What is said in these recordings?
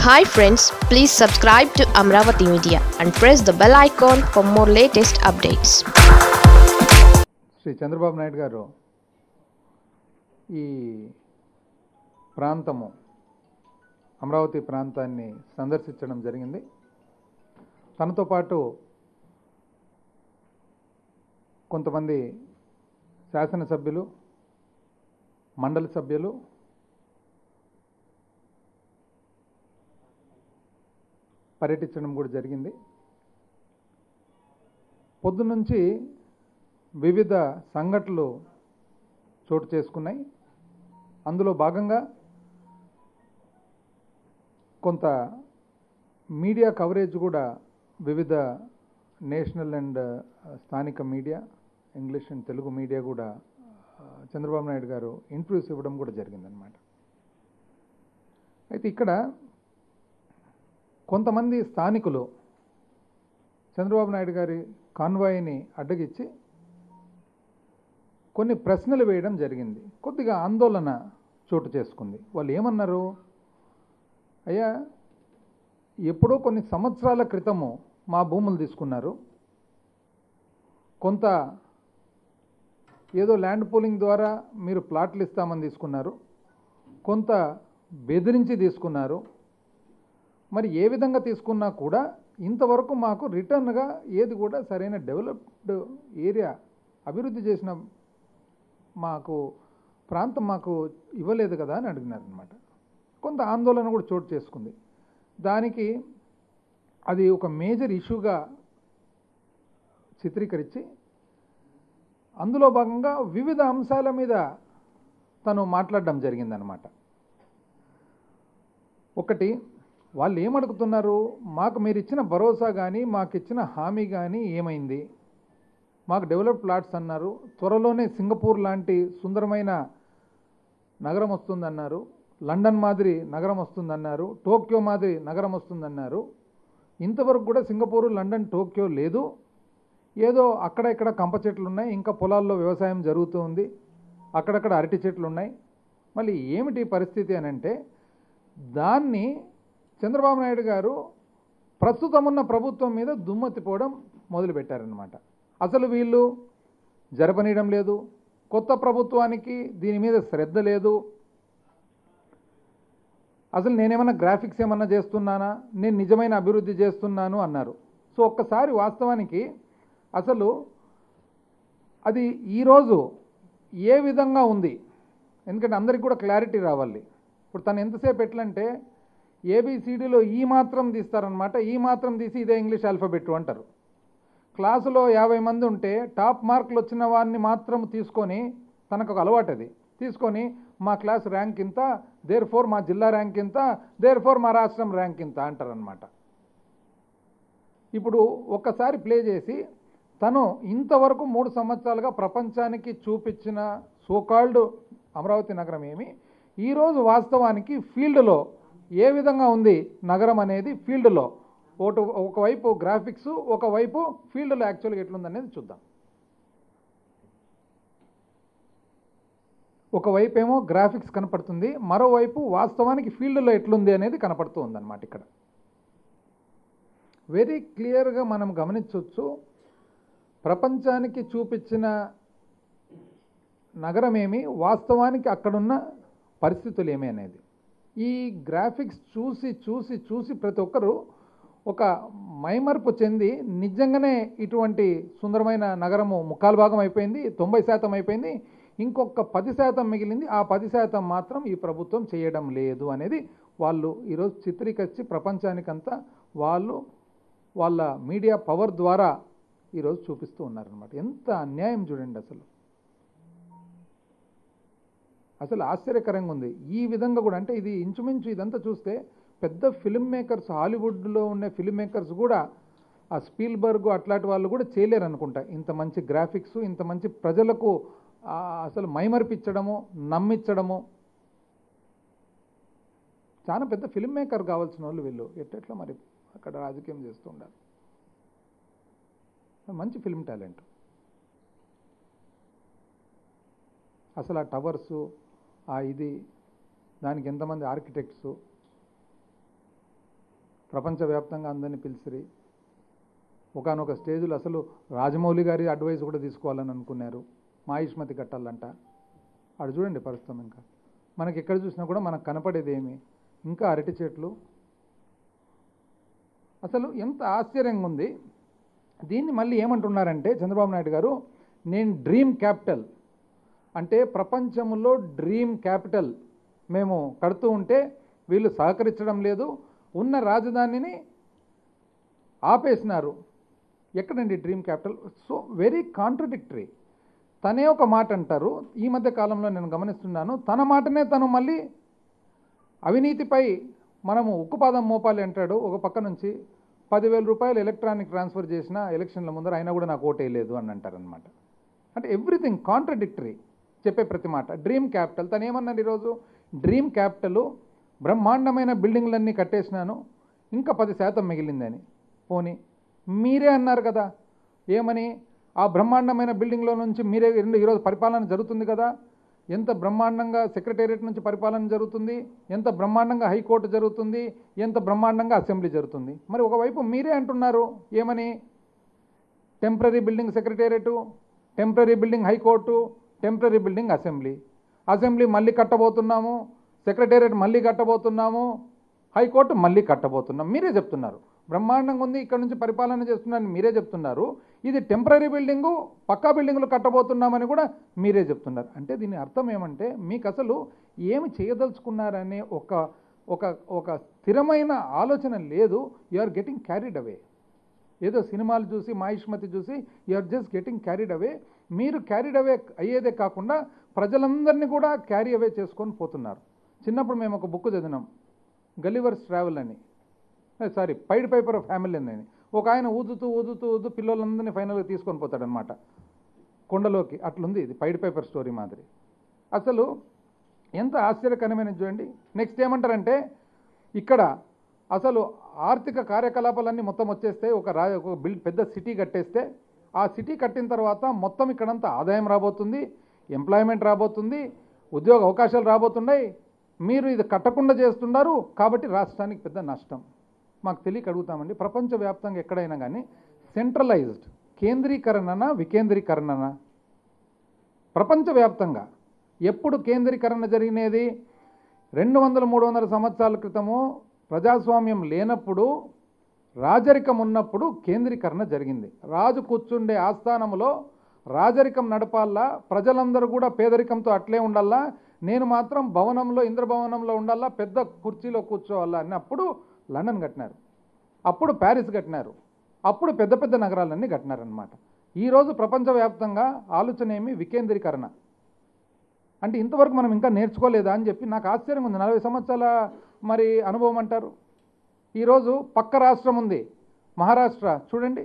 hi friends please subscribe to Amaravati media and press the bell icon for more latest updates Shri Chandrababu Naidu garu ఈ ప్రాంతము అమరావతి ప్రాంతాన్ని సందర్శించడం జరిగింది తనతో పాటు కొంతమంది శాసనసభ్యులు మండలి సభ్యులు పర్యటించడం కూడా జరిగింది పొద్దునుంచి వివిధ సంఘటనలు చోటు చేసుకున్నాయి అందులో భాగంగా కొంత మీడియా కవరేజ్ కూడా వివిధ నేషనల్ అండ్ స్థానిక media English and Telugu media కూడా ఆ, చంద్రబాబు నాయుడు గారు ఇంటర్వ్యూస్ ఇవ్వడం కూడా జరిగిందనమాట అయితే ఇక్కడ కొంతమంది స్థానికులు చంద్రబాబు నాయుడు గారి కాన్వాయ్ని అడ్డగిచ్చి కొన్ని ప్రశ్నలు వేయడం జరిగింది కొద్దిగా ఆందోళన చోటు చేసుకుంది వాళ్ళు ఏమన్నారు అయ్యా ఎప్పుడో కొన్ని సంవత్సరాల క్రితము మా భూములు తీసుకున్నారు కొంత ఏదో ల్యాండ్ పూలింగ్ ద్వారా మీరు ప్లాట్లు ఇస్తామని తీసుకున్నారు కొంత బెదిరించి తీసుకున్నారు మరి ఏ విధంగా తీసుకున్నా కూడా ఇంతవరకు మాకు రిటర్న్గా ఏది కూడా సరైన డెవలప్డ్ ఏరియా అభివృద్ధి చేసిన మాకు ప్రాంతం మాకు ఇవ్వలేదు కదా అని అడిగినారు అనమాట కొంత ఆందోళన కూడా చోటు చేసుకుంది దానికి అది ఒక మేజర్ ఇష్యూగా చిత్రీకరించి అందులో భాగంగా వివిధ అంశాల మీద తను మాట్లాడడం జరిగిందనమాట ఒకటి వాళ్ళు ఏమడుగుతున్నారు మాకు మీరు ఇచ్చిన భరోసా కానీ మాకు ఇచ్చిన హామీ కానీ ఏమైంది మాకు డెవలప్ ప్లాట్స్ అన్నారు త్వరలోనే సింగపూర్ లాంటి సుందరమైన నగరం వస్తుందన్నారు లండన్ మాదిరి నగరం వస్తుందన్నారు టోక్యో మాదిరి నగరం వస్తుందన్నారు ఇంతవరకు కూడా సింగపూరు లండన్ టోక్యో లేదు ఏదో అక్కడ ఇక్కడ కంప చెట్లు ఉన్నాయి ఇంకా పొలాల్లో వ్యవసాయం జరుగుతూ ఉంది అక్కడక్కడ అరటి చెట్లు ఉన్నాయి మళ్ళీ ఏమిటి పరిస్థితి అని అంటే దాన్ని చంద్రబాబు నాయుడు గారు ప్రస్తుతం ఉన్న ప్రభుత్వం మీద దుమ్మెత్తిపోవడం మొదలుపెట్టారనమాట అసలు వీళ్ళు జరపనీయడం లేదు కొత్త ప్రభుత్వానికి దీని మీద శ్రద్ధ లేదు అసలు నేనేమన్నా గ్రాఫిక్స్ ఏమన్నా చేస్తున్నానా నేను నిజమైన అభివృద్ధి చేస్తున్నాను అన్నారు సో ఒక్కసారి వాస్తవానికి అసలు అది ఈరోజు ఏ విధంగా ఉంది ఎందుకంటే అందరికి కూడా క్లారిటీ రావాలి ఇప్పుడు తను ఎంతసేపు ఎట్లంటే ఏబిసిడిలో ఈ మాత్రం తీస్తారనమాట ఈ మాత్రం తీసి ఇదే ఇంగ్లీష్ ఆల్ఫాబెట్ అంటారు క్లాసులో యాభై మంది ఉంటే టాప్ మార్కులు వచ్చిన వారిని మాత్రం తీసుకొని తనకు ఒక అలవాటు అది తీసుకొని మా క్లాస్ ర్యాంక్ ఇంత దేర్ ఫోర్ మా జిల్లా ర్యాంక్ ఇంత దేర్ ఫోర్ మా రాష్ట్రం ర్యాంక్ ఇంత అంటారనమాట ఇప్పుడు ఒక్కసారి ప్లే చేసి తను ఇంతవరకు మూడు సంవత్సరాలుగా ప్రపంచానికి చూపించిన సోకాల్డ్ అమరావతి నగరం ఏమి ఈరోజు వాస్తవానికి ఫీల్డ్లో ఏ విధంగా ఉంది నగరం అనేది ఫీల్డ్లో ఒకటి ఒకవైపు గ్రాఫిక్స్ ఒకవైపు ఫీల్డ్లో యాక్చువల్గా ఎట్లుందనేది చూద్దాం ఒకవైపు ఏమో గ్రాఫిక్స్ కనపడుతుంది మరోవైపు వాస్తవానికి ఫీల్డ్లో ఎట్లుంది అనేది కనపడుతూ ఉందన్నమాట ఇక్కడ వెరీ క్లియర్గా మనం గమనించవచ్చు ప్రపంచానికి చూపించిన నగరమేమి వాస్తవానికి అక్కడున్న పరిస్థితులు ఏమి అనేది ఈ గ్రాఫిక్స్ చూసి చూసి చూసి ప్రతి ఒక్కరూ ఒక మైమర్పు చెంది నిజంగానే ఇటువంటి సుందరమైన నగరము ముక్కాలు భాగం అయిపోయింది తొంభై శాతం అయిపోయింది ఇంకొక పది శాతం మిగిలింది ఆ పది శాతం మాత్రం ఈ ప్రభుత్వం చేయడం లేదు అనేది వాళ్ళు ఈరోజు చిత్రీకరించి ప్రపంచానికంతా వాళ్ళు వాళ్ళ మీడియా పవర్ ద్వారా ఈరోజు చూపిస్తూ ఉన్నారనమాట ఎంత అన్యాయం చూడండి అసలు అసలు ఆశ్చర్యకరంగా ఉంది ఈ విధంగా కూడా అంటే ఇది ఇంచుమించు ఇదంతా చూస్తే పెద్ద ఫిల్మ్ మేకర్స్ హాలీవుడ్లో ఉండే ఫిల్మ్ మేకర్స్ కూడా ఆ స్పీల్బర్గ్ అట్లాంటి వాళ్ళు కూడా చేయలేరు అనుకుంటా ఇంత మంచి గ్రాఫిక్స్ ఇంత మంచి ప్రజలకు ఆ, అసలు మైమరిపించడము నమ్మించడము చాలా పెద్ద ఫిల్మ్ మేకర్ కావాల్సిన వాళ్ళు వీళ్ళు ఎట్టెట్లా మరి అక్కడ రాజకీయం చేస్తూ ఉండాలి మంచి ఫిల్మ్ టాలెంట్ అసలు ఆ టవర్సు ఆ ఇది దానికి ఎంతమంది ఆర్కిటెక్ట్స్ ప్రపంచవ్యాప్తంగా అందరినీ పిలిచిరి ఒకనొక స్టేజ్లో అసలు రాజమౌళి గారి అడ్వైస్ కూడా తీసుకోవాలని అనుకున్నారు మాయిష్మతి కట్టాలంట అటు చూడండి ప్రస్తుతం ఇంకా మనకి ఎక్కడ చూసినా కూడా మనకు కనపడేది ఏమి ఇంకా అరటి చెట్లు అసలు ఎంత ఆశ్చర్యంగా ఉంది దీన్ని మళ్ళీ ఏమంటున్నారంటే చంద్రబాబు నాయుడు గారు నేను డ్రీమ్ క్యాపిటల్ అంటే ప్రపంచంలో డ్రీమ్ క్యాపిటల్ మేము కడుతూ ఉంటే వీళ్ళు సహకరించడం లేదు ఉన్న రాజధానిని ఆపేసినారు ఎక్కడండి dream capital so very contradictory తనే ఒక మాట అంటారు ఈ మధ్య కాలంలో నేను గమనిస్తున్నాను తన మాటనే తను మళ్ళీ అవినీతిపై మనము ఉక్కుపాదం మోపాలి అంటాడు ఒక పక్క నుంచి పదివేల రూపాయలు ఎలక్ట్రానిక్ ట్రాన్స్ఫర్ చేసిన ఎలక్షన్ల ముందర అయినా కూడా నాకు ఓటేయలేదు అని అంటారనమాట అంటే ఎవ్రీథింగ్ కాంట్రడిక్టరీ చెప్పే ప్రతి మాట డ్రీమ్ క్యాపిటల్ తను ఏమన్నాడు ఈరోజు డ్రీమ్ క్యాపిటల్ బ్రహ్మాండమైన బిల్డింగ్లన్నీ కట్టేసినాను ఇంకా పది శాతం మిగిలిందని పోనీ మీరే అన్నారు కదా ఏమని ఆ బ్రహ్మాండమైన బిల్డింగ్లో నుంచి మీరే రెండు ఈరోజు పరిపాలన జరుగుతుంది కదా ఎంత బ్రహ్మాండంగా సెక్రటేరియట్ నుంచి పరిపాలన జరుగుతుంది ఎంత బ్రహ్మాండంగా హైకోర్టు జరుగుతుంది ఎంత బ్రహ్మాండంగా అసెంబ్లీ జరుగుతుంది మరి ఒకవైపు మీరే అంటున్నారు ఏమని temporary building secretariat temporary building high court temporary building assembly assembly మళ్ళీ కట్టబోతున్నాము సెక్రటేరియట్ మళ్ళీ కట్టబోతున్నాము హైకోర్టు మళ్ళీ కట్టబోతున్నాం మీరే చెప్తున్నారు బ్రహ్మాండంగా ఉంది ఇక్కడ నుంచి పరిపాలన చేస్తున్నారని మీరే చెప్తున్నారు ఇది టెంపరీ బిల్డింగు పక్కా బిల్డింగులు కట్టబోతున్నామని కూడా మీరే చెప్తున్నారు అంటే దీని అర్థం ఏమంటే మీకు అసలు ఏమి చేయదలుచుకున్నారనే ఒక ఒక ఒక స్థిరమైన ఆలోచన లేదు you are getting carried away ఏదో సినిమాలు చూసి మాయిష్మతి చూసి you are just getting carried away మీరు క్యారీడ్ అవే అయ్యేదే కాకుండా ప్రజలందరినీ కూడా క్యారీ అవే చేసుకొని పోతున్నారు చిన్నప్పుడు మేము ఒక బుక్ చదివినాం గలివర్స్ ట్రావెల్ అని sorry pied piper of family అని ఒక ఆయన ఊదుతూ ఊదుతూ ఊదుతూ పిల్లలందరినీ ఫైనల్గా తీసుకొని పోతాడనమాట కొండలోకి అట్లుంది ఇది పైడ్ పేపర్ స్టోరీ మాదిరి అసలు ఎంత ఆశ్చర్యకరమైన చూడండి నెక్స్ట్ ఏమంటారంటే ఇక్కడ అసలు ఆర్థిక కార్యకలాపాలన్నీ మొత్తం వచ్చేస్తే ఒక రా ఒక బిల్ పెద్ద సిటీ కట్టేస్తే ఆ సిటీ కట్టిన తర్వాత మొత్తం ఇక్కడంతా ఆదాయం రాబోతుంది ఎంప్లాయ్మెంట్ రాబోతుంది ఉద్యోగ అవకాశాలు రాబోతున్నాయి మీరు ఇది కట్టకుండా చేస్తున్నారు కాబట్టి రాష్ట్రానికి పెద్ద నష్టం మాకు తెలియక అడుగుతామండి ప్రపంచవ్యాప్తంగా ఎక్కడైనా కానీ సెంట్రలైజ్డ్ కేంద్రీకరణనా వికేంద్రీకరణనా ప్రపంచవ్యాప్తంగా ఎప్పుడు కేంద్రీకరణ జరిగినది రెండు వందల మూడు వందల సంవత్సరాల క్రితము ప్రజాస్వామ్యం లేనప్పుడు రాజరికం ఉన్నప్పుడు కేంద్రీకరణ జరిగింది రాజు కూర్చుండే ఆస్థానములో రాజరికం నడపాలా ప్రజలందరూ కూడా పేదరికంతో అట్లే ఉండాలా నేను మాత్రం భవనంలో ఇంద్రభవనంలో ఉండాలా పెద్ద కుర్చీలో కూర్చోవాలా అన్నప్పుడు లండన్ కట్టినారు అప్పుడు ప్యారిస్ కట్టినారు అప్పుడు పెద్ద పెద్ద నగరాలన్నీ కట్టినారనమాట ఈరోజు ప్రపంచవ్యాప్తంగా ఆలోచన ఏమి వికేంద్రీకరణ అంటే ఇంతవరకు మనం ఇంకా నేర్చుకోలేదా అని చెప్పి నాకు ఆశ్చర్యం ఉంది నలభై సంవత్సరాల మరి అనుభవం అంటారు ఈరోజు పక్క రాష్ట్రం ఉంది మహారాష్ట్ర చూడండి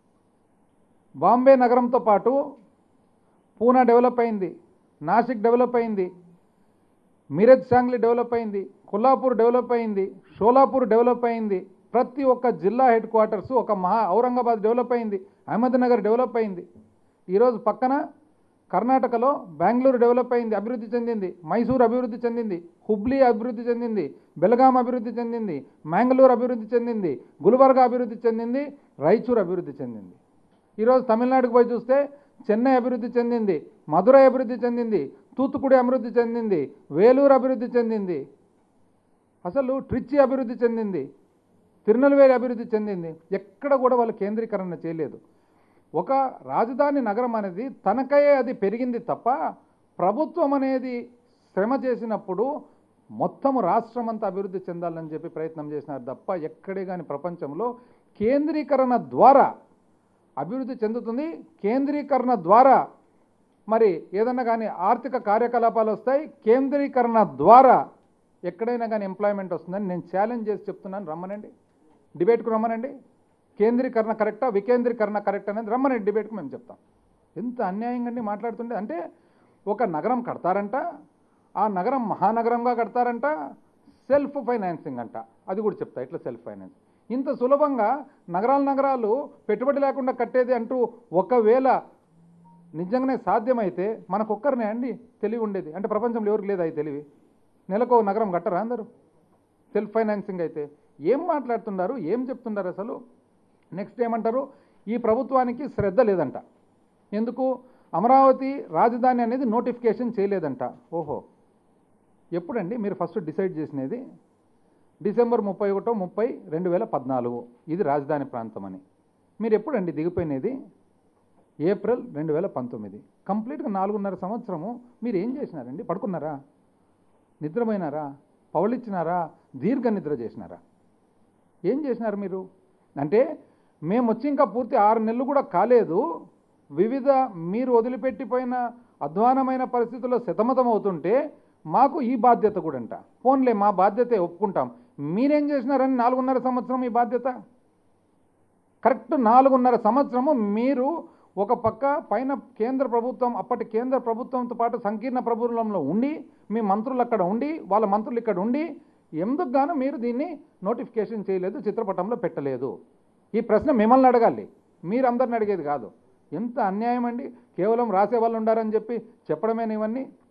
బాంబే నగరంతో పాటు పూనా డెవలప్ అయింది నాసిక్ డెవలప్ అయింది మీరజ్ సాంగ్లీ డెవలప్ అయింది కొల్లాపూర్ డెవలప్ అయింది షోలాపూర్ డెవలప్ అయింది ప్రతి ఒక్క జిల్లా హెడ్ క్వార్టర్స్ ఒక మహా ఔరంగాబాద్ డెవలప్ అయింది అహ్మద్నగర్ డెవలప్ అయింది ఈరోజు పక్కన కర్ణాటకలో బెంగళూరు డెవలప్ అయింది అభివృద్ధి చెందింది మైసూర్ అభివృద్ధి చెందింది హుబ్లీ అభివృద్ధి చెందింది బెలగాం అభివృద్ధి చెందింది మ్యాంగళూరు అభివృద్ధి చెందింది గుల్బర్గా అభివృద్ధి చెందింది రాయచూర్ అభివృద్ధి చెందింది ఈరోజు తమిళనాడుకు పోయి చూస్తే చెన్నై అభివృద్ధి చెందింది మధురై అభివృద్ధి చెందింది తూత్తుకుడి అభివృద్ధి చెందింది వేలూరు అభివృద్ధి చెందింది అసలు ట్రిచ్చి అభివృద్ధి చెందింది తిరునెల్వేలి అభివృద్ధి చెందింది ఎక్కడ కూడా వాళ్ళు కేంద్రీకరణ చేయలేదు ఒక రాజధాని నగరం అనేది తనకయే అది పెరిగింది తప్ప ప్రభుత్వం అనేది శ్రమ చేసినప్పుడు మొత్తము రాష్ట్రం అంతా అభివృద్ధి చెందాలని చెప్పి ప్రయత్నం చేసినారు తప్ప ఎక్కడే కానీ ప్రపంచంలో కేంద్రీకరణ ద్వారా అభివృద్ధి చెందుతుంది కేంద్రీకరణ ద్వారా మరి ఏదన్నా కానీ ఆర్థిక కార్యకలాపాలు వస్తాయి కేంద్రీకరణ ద్వారా ఎక్కడైనా కానీ ఎంప్లాయ్మెంట్ వస్తుందని నేను ఛాలెంజ్ చేసి చెప్తున్నాను రమ్మనండి డిబేట్కు రమ్మనండి కేంద్రీకరణ కరెక్టా వికేంద్రీకరణ కరెక్ట్ అనేది రమ్మనండి డిబేట్కు మేము చెప్తాం ఎంత అన్యాయంగా అండి మాట్లాడుతుంటే అంటే ఒక నగరం కడతారంట ఆ నగరం మహానగరంగా కడతారంట సెల్ఫ్ ఫైనాన్సింగ్ అంట అది కూడా చెప్తా ఇట్లా సెల్ఫ్ ఫైనాన్స్ ఇంత సులభంగా నగరాలు నగరాలు పెట్టుబడి లేకుండా కట్టేది అంటూ ఒకవేళ నిజంగానే సాధ్యమైతే మనకొక్కరినే అండి తెలివి ఉండేది అంటే ప్రపంచంలో ఎవరికి లేదు అది తెలివి నెలకు ఓ నగరం కట్టరా అందరూ సెల్ఫ్ ఫైనాన్సింగ్ అయితే ఏం మాట్లాడుతున్నారు ఏం చెప్తున్నారు అసలు నెక్స్ట్ ఏమంటారు ఈ ప్రభుత్వానికి శ్రద్ధ లేదంట ఎందుకు అమరావతి రాజధాని అనేది నోటిఫికేషన్ చేయలేదంట ఓహో ఎప్పుడండి మీరు ఫస్ట్ డిసైడ్ చేసినది డిసెంబర్ ముప్పై ఒకటో ముప్పై రెండు వేల పద్నాలుగు ఇది రాజధాని ప్రాంతం అని మీరు ఎప్పుడండి దిగిపోయినది ఏప్రిల్ రెండు వేల పంతొమ్మిది కంప్లీట్గా నాలుగున్నర సంవత్సరము మీరు ఏం చేసినారండి పడుకున్నారా నిద్రపోయినారా పౌలిచ్చినారా దీర్ఘ నిద్ర చేసినారా ఏం చేసినారు మీరు అంటే మేము వచ్చి ఇంకా పూర్తి ఆరు నెలలు కూడా కాలేదు వివిధ మీరు వదిలిపెట్టిపోయిన అధ్వానమైన పరిస్థితుల్లో శతమతం అవుతుంటే మాకు ఈ బాధ్యత కూడా అంట ఫోన్లే మా బాధ్యతే ఒప్పుకుంటాం మీరేం చేసినారని నాలుగున్నర సంవత్సరం ఈ బాధ్యత కరెక్ట్ నాలుగున్నర సంవత్సరము మీరు ఒక పక్క పైన కేంద్ర ప్రభుత్వం అప్పటి కేంద్ర ప్రభుత్వంతో పాటు సంకీర్ణ ప్రభుత్వంలో ఉండి మీ మంత్రులు అక్కడ ఉండి వాళ్ళ మంత్రులు ఇక్కడ ఉండి ఎందుకు గాను మీరు దీన్ని నోటిఫికేషన్ చేయలేదు చిత్రపటంలో పెట్టలేదు ఈ ప్రశ్న మిమ్మల్ని అడగాలి మీరు అందరిని అడిగేది కాదు ఎంత అన్యాయం అండి కేవలం రాసే వాళ్ళు ఉండారని చెప్పి చెప్పడమేనా ఇవన్నీ